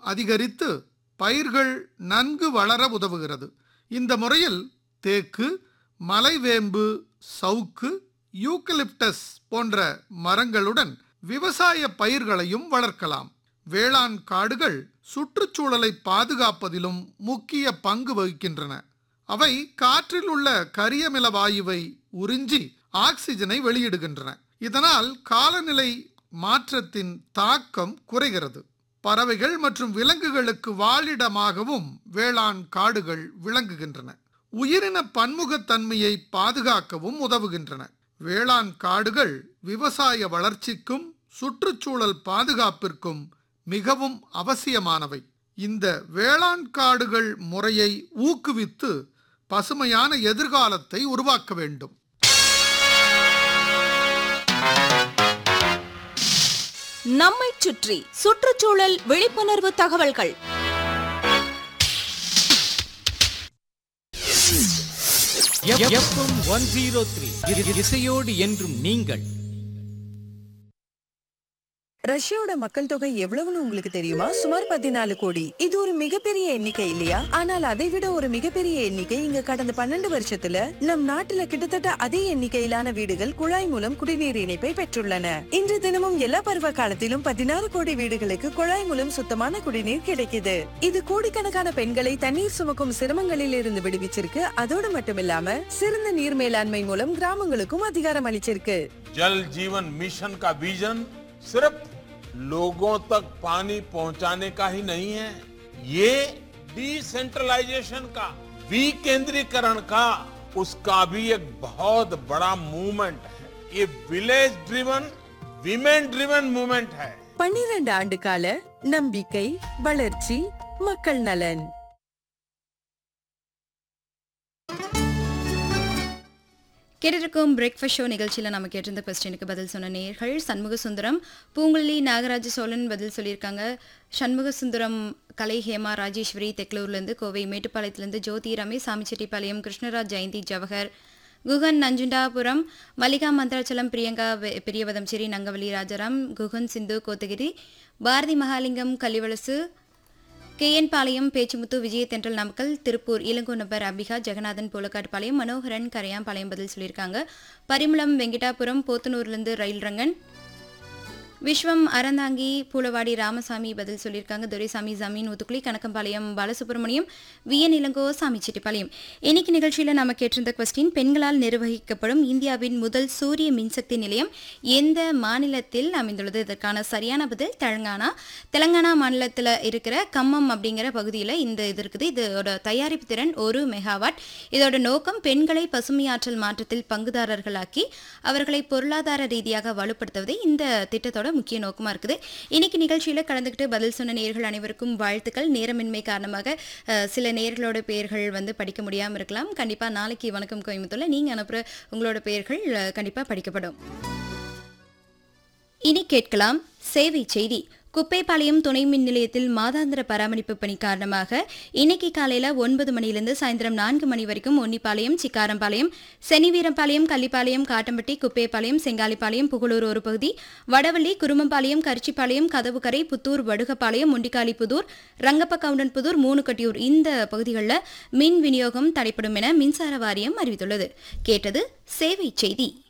அதிகரித்து பயிர்கள் நன்கு வளர உதவுகிறது இந்த முறையில் தேக்கு மலைவேம்பு சவுக்கு யூக்கலிப்டஸ் போன்ற மரங்களுடன் விவசாய பயிர்களையும் வளர்க்கலாம் வேளாண் காடுகள் சுற்றுச்சூழலை பாதுகாப்பதிலும் முக்கிய பங்கு வகிக்கின்றன அவை காற்றில் உள்ள கரியமில வாயுவை உறிஞ்சி ஆக்சிஜனை வெளியிடுகின்றன இதனால் காலநிலை மாற்றத்தின் தாக்கம் குறைகிறது பறவைகள் மற்றும் விலங்குகளுக்கு வாழிடமாகவும் வேளாண் காடுகள் விளங்குகின்றன உயிரின பன்முகத்தன்மையை பாதுகாக்கவும் உதவுகின்றன வேளாண் காடுகள் விவசாய வளர்ச்சிக்கும் சுற்றுச்சூழல் பாதுகாப்பிற்கும் மிகவும் அவசியமானவை இந்த வேளாண் காடுகள் முறையை ஊக்குவித்து பசுமையான எதிர்காலத்தை உருவாக்க வேண்டும் நம்மைச் சுற்றி சுற்றுச்சூழல் விழிப்புணர்வு தகவல்கள் எஃப்எம் ஒன் ஜீரோ த்ரீ இசையோடு என்றும் நீங்கள் ரஷ்யாவோட மக்கள் தொகை எவ்வளவுன்னு உங்களுக்கு தெரியுமா சுமார் பதினாலு கோடி இது ஒரு மிகப்பெரிய எண்ணிக்கை இல்லையா ஆனால் அதை விட ஒரு மிகப்பெரிய எண்ணிக்கை இங்க கடந்த பன்னெண்டு வருஷத்துல நம் நாட்டுல கிட்டத்தட்ட அதே எண்ணிக்கையிலான வீடுகள் குழாய் மூலம் குடிநீர் இணைப்பை பெற்றுள்ளன இன்று தினமும் எல்லா பருவ காலத்திலும் பதினாறு கோடி வீடுகளுக்கு குழாய் மூலம் சுத்தமான குடிநீர் கிடைக்குது இது கோடிக்கணக்கான பெண்களை தண்ணீர் சுமக்கும் சிரமங்களில் இருந்து விடுவிச்சிருக்கு அதோடு மட்டுமில்லாம சிறந்த நீர் மேலாண்மை மூலம் கிராமங்களுக்கும் அதிகாரம் அளிச்சிருக்கு जल जीवन मिशन का विजन सिर्फ लोगों तक पानी पहुंचाने का ही नहीं है ये डिसेंट्रलाइजेशन का विकेंद्रीकरण का उसका भी एक बहुत बड़ा मूवमेंट है ये village driven women driven movement है பன்னிரண்டு ஆண்டு கால நம்பிக்கை வளர்ச்சி மக்கள் நலன் கேட்டிருக்கும் பிரேக்ஃபாஸ்ட் ஷோ நிகழ்ச்சியில் நம்ம கேட்டிருந்த கொஸ்டினுக்கு பதில் சொன்ன நேர்கள் சண்முக சுந்தரம் பூங்குழலி நாகராஜ சோழன் பதில் சொல்லியிருக்காங்க சண்முக சுந்தரம் கலை ஹேமா ராஜேஸ்வரி தெக்லூர்லேருந்து கோவை மேட்டுப்பாளையத்துலேருந்து ஜோதி ரமேஷ் சாமிச்செட்டிப்பாளையம் கிருஷ்ணராஜ் ஜெயந்தி ஜவஹர் குகன் நஞ்சுண்டாபுரம் மல்லிகா மந்திராச்சலம் பிரியங்கா வெ- பெரியவதம்சேரி நங்கவலி ராஜாராம் குகன் சிந்து கோத்தகிரி பாரதி மகாலிங்கம் கலிவலசு கேஎன் பாளையம் பேச்சுமுத்து விஜய தென்றல் நாமக்கல் திருப்பூர் இளங்கோநபர் அம்பிகா ஜெகநாதன் போலக்காட்டுப்பாளையம் மனோகரன் கரையாம்பாளையம் பதில் சொல்லியிருக்காங்க பரிமளம் வெங்கிட்டாபுரம் போத்தனூர்லேருந்து ரயில் ரங்கன் விஸ்வம் அறந்தாங்கி பூலவாடி ராமசாமி பதில் சொல்லியிருக்காங்க துரைசாமி ஜமீன் ஊத்துக்குளி கணக்கம்பாளையம் பாலசுப்ரமணியம் விஎன் இளங்கோ சாமிச்செட்டிப்பாளையம் இன்னைக்கு நிகழ்ச்சியில் நாம கேட்டிருந்த கொஸ்டின் பெண்களால் நிர்வகிக்கப்படும் இந்தியாவின் முதல் சூரிய மின்சக்தி நிலையம் எந்த மாநிலத்தில் அமைந்துள்ளது இதற்கான சரியான பதில் தெலங்கானா தெலங்கானா மாநிலத்தில் இருக்கிற கம்மம் அப்படிங்கிற பகுதியில் இந்த இது இருக்குது இதோட தயாரிப்பு திறன் ஒரு மெகாவாட் இதோட நோக்கம் பெண்களை பசுமையாற்றல் மாற்றத்தில் பங்குதாரர்களாக்கி அவர்களை பொருளாதார ரீதியாக வலுப்படுத்துவதே இந்த திட்டத்தோட முக்கிய நோக்கமா இருக்குது இன்னைக்கு நிகழ்ச்சியில கலந்துக்கிட்டு பதில் சொன்ன நேர்கள் அனைவருக்கும் வாழ்த்துக்கள் நேரமின்மை காரணமாக அஹ், சில நேர்களோட பெயர்கள் வந்து படிக்க முடியாம இருக்கலாம் கண்டிப்பா நாளைக்கு வணக்கம் கோயம்புத்தூர்ல நீங்க அனுப்புற உங்களோட பெயர்கள் அஹ், கண்டிப்பா படிக்கப்படும் இனி கேட்கலாம் சேவை செய்தி குப்பைப்பாளையம் துணை மின் நிலையத்தில் மாதாந்திர பராமரிப்பு பணி காரணமாக இன்னைக்கு காலையில ஒன்பது மணிலிருந்து சாயந்தரம் நான்கு மணி வரைக்கும் ஒன்னிப்பாளையம் சிக்காரம்பாளையம் செனிவீரம்பாளையம் கள்ளிப்பாளையம் காட்டம்பட்டி குப்பைப்பாளையம் செங்காலிப்பாளையம் புகழூர் ஒரு பகுதி வடவள்ளி குருமம்பாளையம் கரிச்சிப்பாளையம் கதவுக்கரை புத்தூர் வடுகப்பாளையம் முண்டிக்காலிப்புதூர் ரங்கப்ப கவுண்டன்புதூர் மூணுக்கட்டியூர் இந்த பகுதிகளில் மின் விநியோகம் தடைப்படும் என மின்சார வாரியம் அறிவித்துள்ளது கேட்டது சேவை செய்தி